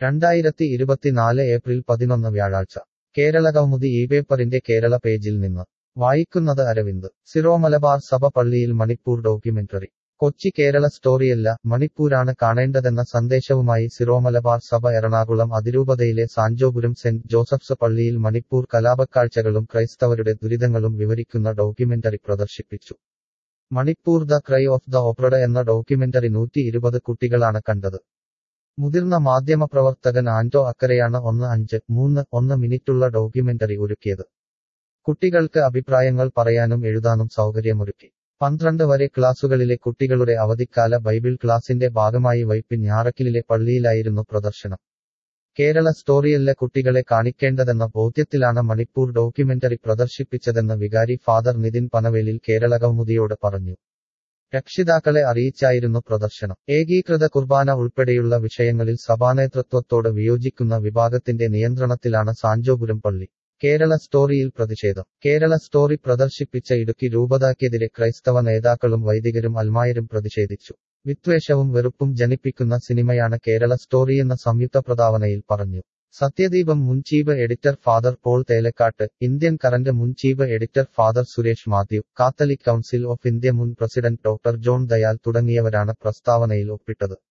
രണ്ടായിരത്തി ഇരുപത്തിനാല് ഏപ്രിൽ പതിനൊന്ന് വ്യാഴാഴ്ച കേരള കൗമുദി ഈ പേപ്പറിന്റെ കേരള പേജിൽ നിന്ന് വായിക്കുന്നത് അരവിന്ദ് സിറോ മലബാർ സഭ പള്ളിയിൽ മണിപ്പൂർ ഡോക്യുമെന്ററി കൊച്ചി കേരള സ്റ്റോറിയല്ല മണിപ്പൂരാണ് കാണേണ്ടതെന്ന സന്ദേശവുമായി സിറോ മലബാർ സഭ എറണാകുളം അതിരൂപതയിലെ സാഞ്ചോപുരം സെന്റ് ജോസഫ്സ് പള്ളിയിൽ മണിപ്പൂർ കലാപക്കാഴ്ചകളും ക്രൈസ്തവരുടെ ദുരിതങ്ങളും വിവരിക്കുന്ന ഡോക്യുമെന്ററി പ്രദർശിപ്പിച്ചു Manipur the cry of the oppressed എന്ന ഡോക്യുമെന്ററി നൂറ്റി ഇരുപത് കുട്ടികളാണ് കണ്ടത് മുതിർന്ന മാധ്യമപ്രവർത്തകൻ ആന്റോ അക്കരയാണ് ഒന്ന് അഞ്ച് മൂന്ന് ഒന്ന് മിനിറ്റുള്ള ഡോക്യുമെന്ററി ഒരുക്കിയത് കുട്ടികൾക്ക് അഭിപ്രായങ്ങൾ പറയാനും എഴുതാനും സൗകര്യമൊരുക്കി പന്ത്രണ്ട് വരെ ക്ലാസുകളിലെ കുട്ടികളുടെ അവധിക്കാല ബൈബിൾ ക്ലാസിന്റെ ഭാഗമായി വൈപ്പിൻ ഞാറക്കിലിലെ പള്ളിയിലായിരുന്നു പ്രദർശനം കേരള സ്റ്റോറിയല്ല കുട്ടികളെ കാണിക്കേണ്ടതെന്ന ബോധ്യത്തിലാണ് മണിപ്പൂർ ഡോക്യുമെന്ററി പ്രദർശിപ്പിച്ചതെന്ന് വികാരി ഫാദർ നിതിൻ പനവേലിൽ കേരള കൗമുദിയോട് പറഞ്ഞു രക്ഷിതാക്കളെ അറിയിച്ചായിരുന്നു പ്രദർശനം ഏകീകൃത കുർബാന ഉൾപ്പെടെയുള്ള വിഷയങ്ങളിൽ സഭാനേതൃത്വത്തോട് വിയോജിക്കുന്ന വിഭാഗത്തിന്റെ നിയന്ത്രണത്തിലാണ് സാഞ്ചോപുരം പള്ളി കേരള സ്റ്റോറിയിൽ പ്രതിഷേധം കേരള സ്റ്റോറി പ്രദർശിപ്പിച്ച ഇടുക്കി രൂപതാക്കെതിരെ ക്രൈസ്തവ നേതാക്കളും വൈദികരും അൽമായരും പ്രതിഷേധിച്ചു വിദ്വേഷവും വെറുപ്പും ജനിപ്പിക്കുന്ന സിനിമയാണ് കേരള സ്റ്റോറിയെന്ന സംയുക്ത പ്രതാവനയിൽ പറഞ്ഞു സത്യദീപം മുൻ chief editor father Paul Thelakkat Indian current മുൻ chief editor father Suresh Mathew Catholic Council of India മുൻ പ്രസിഡന്റ് ഡോക്ടർ ജോൺ ദയാൽ തുടങ്ങിയവരാണ് പ്രസ്താവനയിൽ ഒപ്പിട്ടത്